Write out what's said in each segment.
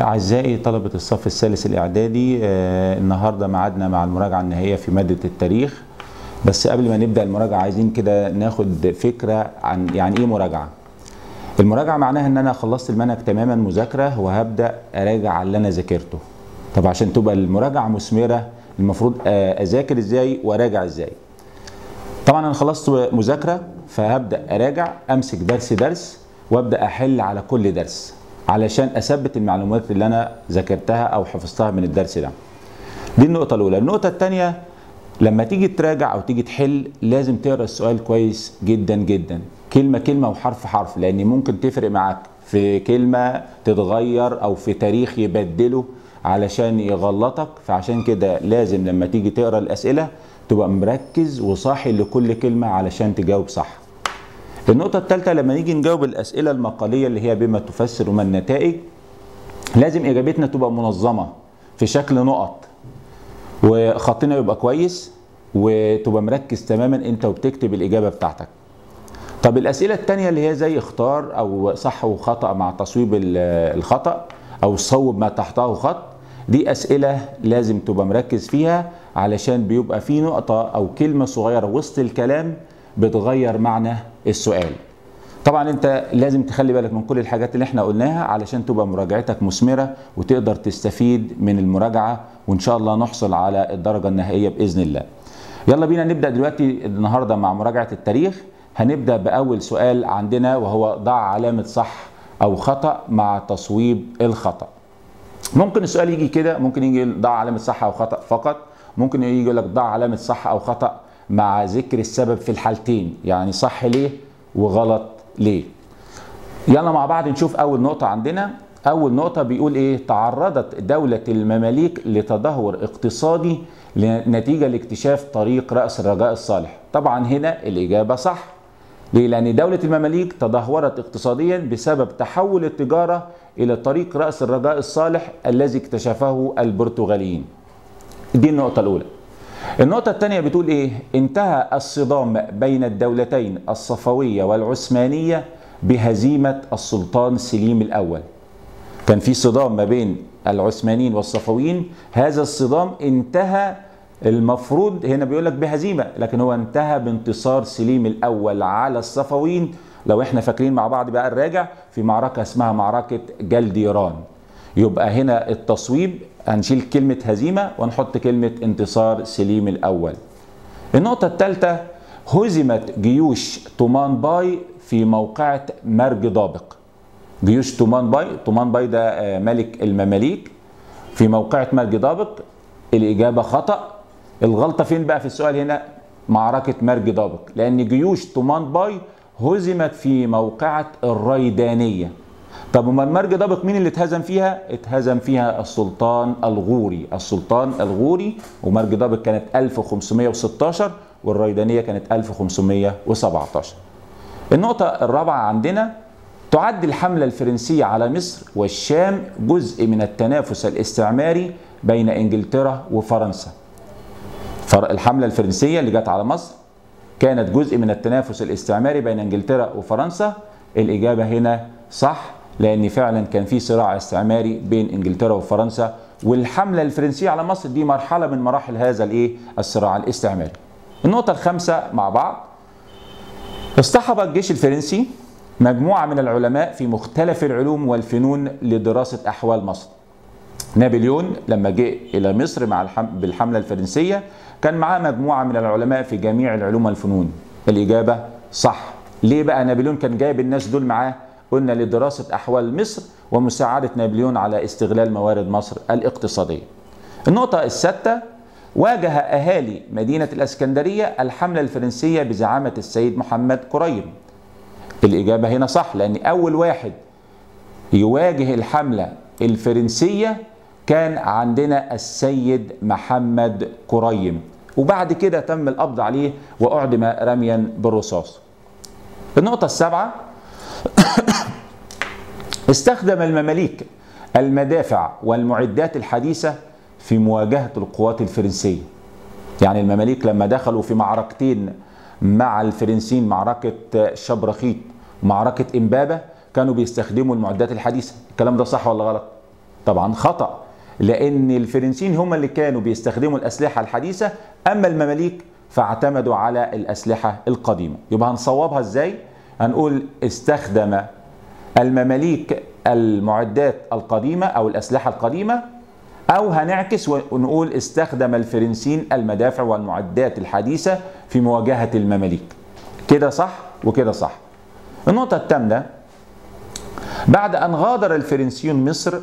أعزائي طلبة الصف الثالث الإعدادي آه، النهاردة معادنا مع المراجعة النهائية في مادة التاريخ بس قبل ما نبدأ المراجعة عايزين كده ناخد فكرة عن يعني إيه مراجعة المراجعة معناها إن أنا خلصت المنهج تماما مذاكرة وهبدأ أراجع على اللي أنا ذاكرته طب عشان تبقى المراجعة مثمرة المفروض آه، أذاكر إزاي وأراجع إزاي طبعا انا خلصت مذاكره فهبدا اراجع امسك درس درس وابدا احل على كل درس علشان اثبت المعلومات اللي انا ذاكرتها او حفظتها من الدرس ده دي النقطه الاولى النقطه الثانيه لما تيجي تراجع او تيجي تحل لازم تقرا السؤال كويس جدا جدا كلمه كلمه وحرف حرف لان ممكن تفرق معاك في كلمه تتغير او في تاريخ يبدله علشان يغلطك فعشان كده لازم لما تيجي تقرا الاسئله تبقى مركز وصاحي لكل كلمه علشان تجاوب صح النقطة الثالثة لما نيجي نجاوب الأسئلة المقالية اللي هي بما تفسر وما النتائج لازم إجابتنا تبقى منظمة في شكل نقط وخطنا يبقى كويس وتبقى مركز تماما أنت وبتكتب الإجابة بتاعتك طب الأسئلة التانية اللي هي زي اختار أو صح وخطأ مع تصويب ال- الخطأ أو صوب ما تحته خط دي أسئلة لازم تبقى مركز فيها علشان بيبقى في نقطة أو كلمة صغيرة وسط الكلام بتغير معنى السؤال طبعا انت لازم تخلي بالك من كل الحاجات اللي احنا قلناها علشان تبقى مراجعتك مثمرة وتقدر تستفيد من المراجعة وان شاء الله نحصل على الدرجة النهائية بإذن الله يلا بينا نبدأ دلوقتي النهاردة مع مراجعة التاريخ هنبدأ بأول سؤال عندنا وهو ضع علامة صح أو خطأ مع تصويب الخطأ ممكن السؤال يجي كده ممكن يجي ضع علامة صح أو خطأ فقط ممكن يجي يقول لك ضع علامة صح أو خطأ مع ذكر السبب في الحالتين يعني صح ليه وغلط ليه يلا مع بعض نشوف أول نقطة عندنا أول نقطة بيقول إيه تعرضت دولة المماليك لتدهور اقتصادي نتيجة لاكتشاف طريق رأس الرجاء الصالح طبعا هنا الإجابة صح ليه؟ لأن دولة المماليك تدهورت اقتصاديا بسبب تحول التجارة إلى طريق رأس الرجاء الصالح الذي اكتشفه البرتغاليين. دي النقطة الأولى. النقطة الثانية بتقول إيه؟ انتهى الصدام بين الدولتين الصفوية والعثمانية بهزيمة السلطان سليم الأول. كان في صدام ما بين العثمانيين والصفويين، هذا الصدام انتهى المفروض هنا بيقول لك بهزيمه لكن هو انتهى بانتصار سليم الاول على الصفويين لو احنا فاكرين مع بعض بقى الراجع في معركه اسمها معركه جلديران يبقى هنا التصويب هنشيل كلمه هزيمه ونحط كلمه انتصار سليم الاول النقطه الثالثه هزمت جيوش طومان باي في موقعه مرج دابق جيوش طومان باي طومان باي ده آه، ملك المماليك في موقعه مرج دابق الاجابه خطأ الغلطة فين بقى في السؤال هنا معركة مرج دابق لأن جيوش طومان باي هزمت في موقعة الريدانية طب امال مرج دابق مين اللي اتهزم فيها؟ اتهزم فيها السلطان الغوري، السلطان الغوري ومرج دابق كانت 1516 والريدانية كانت 1517. النقطة الرابعة عندنا تعد الحملة الفرنسية على مصر والشام جزء من التنافس الاستعماري بين انجلترا وفرنسا. فر- الحملة الفرنسية اللي جت على مصر كانت جزء من التنافس الاستعماري بين انجلترا وفرنسا الإجابة هنا صح لأن فعلا كان في صراع استعماري بين انجلترا وفرنسا والحملة الفرنسية على مصر دي مرحلة من مراحل هذا الايه الصراع الاستعماري. النقطة الخامسة مع بعض اصطحب الجيش الفرنسي مجموعة من العلماء في مختلف العلوم والفنون لدراسة أحوال مصر. نابليون لما جه الى مصر مع الحم... بالحمله الفرنسيه كان معاه مجموعه من العلماء في جميع العلوم والفنون الاجابه صح ليه بقى نابليون كان جايب الناس دول معاه قلنا لدراسه احوال مصر ومساعده نابليون على استغلال موارد مصر الاقتصاديه النقطه السادسه واجه اهالي مدينه الاسكندريه الحمله الفرنسيه بزعامه السيد محمد كريم الاجابه هنا صح لان اول واحد يواجه الحمله الفرنسيه كان عندنا السيد محمد كريم وبعد كده تم القبض عليه واعدم رميا بالرصاص النقطه السابعه استخدم المماليك المدافع والمعدات الحديثه في مواجهه القوات الفرنسيه يعني المماليك لما دخلوا في معركتين مع الفرنسيين معركه شبرخيت ومعركه امبابه كانوا بيستخدموا المعدات الحديثه الكلام ده صح ولا غلط طبعا خطأ لأن الفرنسيين هم اللي كانوا بيستخدموا الأسلحة الحديثة أما المماليك فاعتمدوا على الأسلحة القديمة يبقى هنصوبها إزاي؟ هنقول استخدم المماليك المعدات القديمة أو الأسلحة القديمة أو هنعكس ونقول استخدم الفرنسيين المدافع والمعدات الحديثة في مواجهة المماليك كده صح وكده صح النقطة الثامنة بعد أن غادر الفرنسيون مصر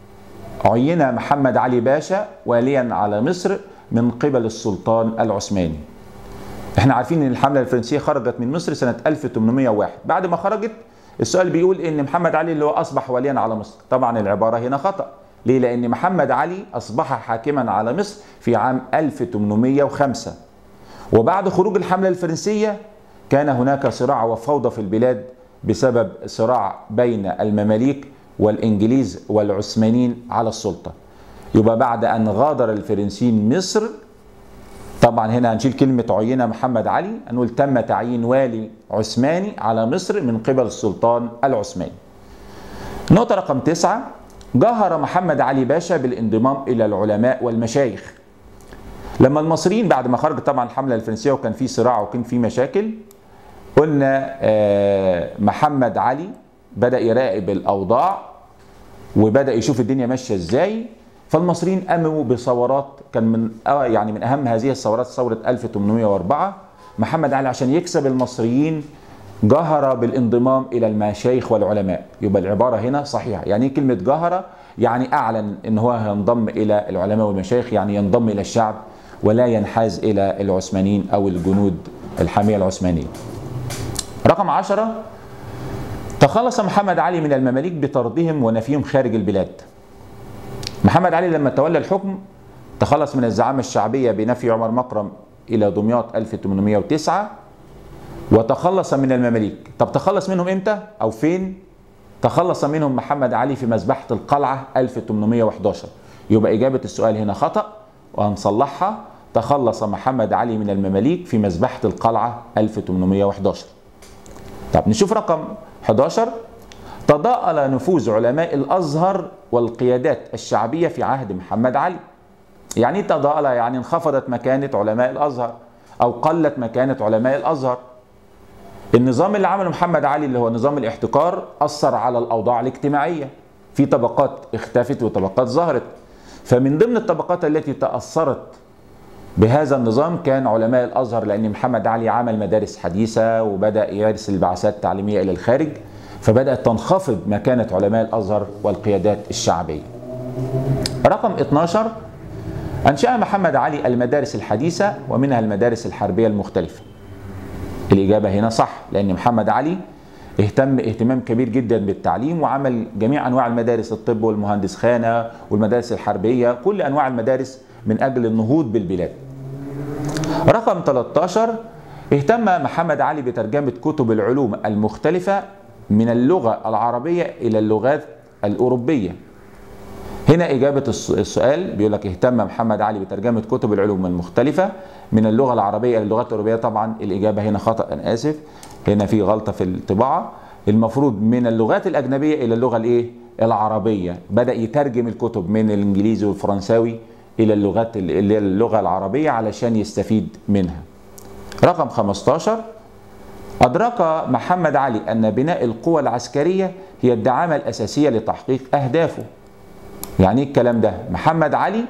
عين محمد علي باشا واليا على مصر من قبل السلطان العثماني احنا عارفين ان الحمله الفرنسيه خرجت من مصر سنه 1801 بعد ما خرجت السؤال بيقول ان محمد علي اللي هو اصبح واليا على مصر طبعا العباره هنا خطا ليه لان محمد علي اصبح حاكما على مصر في عام 1805 وبعد خروج الحمله الفرنسيه كان هناك صراع وفوضى في البلاد بسبب صراع بين المماليك والانجليز والعثمانيين على السلطه يبقى بعد ان غادر الفرنسيين مصر طبعا هنا هنشيل كلمة عينة محمد علي هنقول تم تعيين والي عثماني على مصر من قبل السلطان العثماني نقطة رقم تسعة جهر محمد علي باشا بالانضمام إلى العلماء والمشايخ لما المصريين بعد ما خرجت طبعا الحملة الفرنسية وكان في صراع وكان في مشاكل قلنا محمد علي بدأ يراقب الأوضاع وبدأ يشوف الدنيا ماشية ازاي فالمصريين قاموا بثورات كان من يعني من اهم هذه الثورات ثوره 1804 محمد علي عشان يكسب المصريين جهر بالانضمام الى المشايخ والعلماء يبقى العباره هنا صحيحه يعني ايه كلمه جهر يعني اعلن ان هو هينضم الى العلماء والمشايخ يعني ينضم الى الشعب ولا ينحاز الى العثمانيين او الجنود الحاميه العثمانيه رقم عشرة تخلص محمد علي من المماليك بطردهم ونفيهم خارج البلاد محمد علي لما تولى الحكم تخلص من الزعامة الشعبية بنفي عمر مكرم إلى دمياط 1809 وتخلص من المماليك طب تخلص منهم إمتى أو فين تخلص منهم محمد علي في مذبحة القلعة 1811 يبقى إجابة السؤال هنا خطأ وهنصلحها تخلص محمد علي من المماليك في مذبحة القلعة 1811 طب نشوف رقم 11 تضاءل نفوذ علماء الازهر والقيادات الشعبيه في عهد محمد علي. يعني ايه تضاءل؟ يعني انخفضت مكانه علماء الازهر او قلت مكانه علماء الازهر. النظام اللي عمله محمد علي اللي هو نظام الاحتكار اثر على الاوضاع الاجتماعيه. في طبقات اختفت وطبقات ظهرت. فمن ضمن الطبقات التي تاثرت بهذا النظام كان علماء الازهر لان محمد علي عمل مدارس حديثه وبدا يرسل بعثات تعليميه الى الخارج. فبدأت تنخفض مكانة علماء الأزهر والقيادات الشعبية رقم 12 أنشأ محمد علي المدارس الحديثة ومنها المدارس الحربية المختلفة الإجابة هنا صح لأن محمد علي اهتم اهتمام كبير جدا بالتعليم وعمل جميع أنواع المدارس الطب والمهندس خانة والمدارس الحربية كل أنواع المدارس من أجل النهوض بالبلاد رقم 13 اهتم محمد علي بترجمة كتب العلوم المختلفة من اللغة العربية إلى اللغات الأوروبية هنا إجابة السؤال بيقول لك اهتم محمد علي بترجمة كتب العلوم المختلفة من اللغة العربية إلى اللغات الأوروبية طبعا الإجابة هنا خطأ أنا آسف هنا في غلطة في الطباعة المفروض من اللغات الأجنبية إلى اللغة الإيه؟ العربية بدأ يترجم الكتب من الإنجليزي والفرنساوي إلى اللغات اللي هي اللغة العربية علشان يستفيد منها رقم 15 أدرك محمد علي أن بناء القوى العسكرية هي الدعامة الأساسية لتحقيق أهدافه يعني ايه الكلام ده محمد علي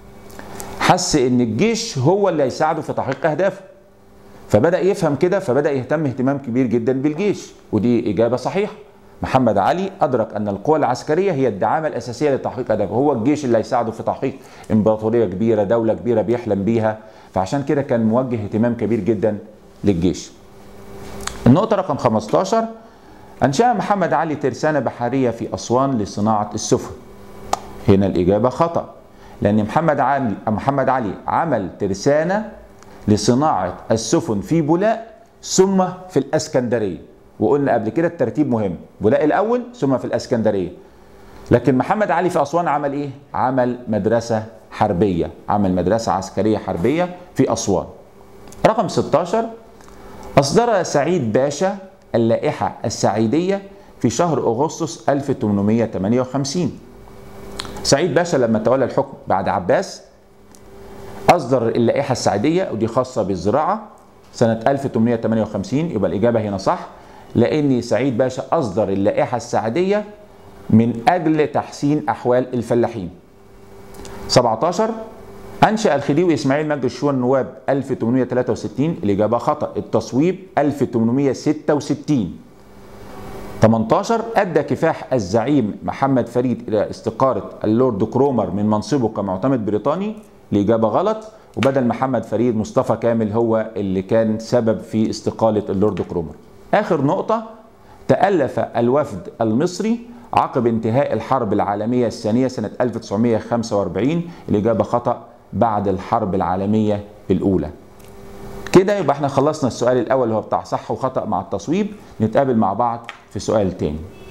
حس ان الجيش هو اللي هيساعده في تحقيق اهدافه فبدا يفهم كده فبدا يهتم اهتمام كبير جدا بالجيش ودي اجابه صحيحه محمد علي ادرك ان القوى العسكريه هي الدعامه الاساسيه لتحقيق اهدافه هو الجيش اللي هيساعده في تحقيق امبراطوريه كبيره دوله كبيره بيحلم بيها فعشان كده كان موجه اهتمام كبير جدا للجيش النقطه رقم 15 انشا محمد علي ترسانه بحريه في اسوان لصناعه السفن هنا الإجابة خطأ لأن محمد علي محمد علي عمل ترسانة لصناعة السفن في بولاق ثم في الأسكندرية وقلنا قبل كده الترتيب مهم بولاق الأول ثم في الأسكندرية لكن محمد علي في أسوان عمل إيه؟ عمل مدرسة حربية عمل مدرسة عسكرية حربية في أسوان رقم 16 أصدر سعيد باشا اللائحة السعيدية في شهر أغسطس 1858 سعيد باشا لما تولى الحكم بعد عباس أصدر اللائحة السعدية ودي خاصة بالزراعة سنة 1858 يبقى الإجابة هنا صح لأن سعيد باشا أصدر اللائحة السعدية من أجل تحسين أحوال الفلاحين 17 أنشأ الخديوي إسماعيل مجلس الشورى النواب 1863 الإجابة خطأ التصويب 1866 18 أدى كفاح الزعيم محمد فريد إلى استقالة اللورد كرومر من منصبه كمعتمد بريطاني الإجابة غلط وبدل محمد فريد مصطفى كامل هو اللي كان سبب في استقالة اللورد كرومر آخر نقطة تألف الوفد المصري عقب انتهاء الحرب العالمية الثانية سنة 1945 الإجابة خطأ بعد الحرب العالمية الأولى كده يبقى احنا خلصنا السؤال الأول اللي هو بتاع صح وخطأ مع التصويب نتقابل مع بعض في سؤال تاني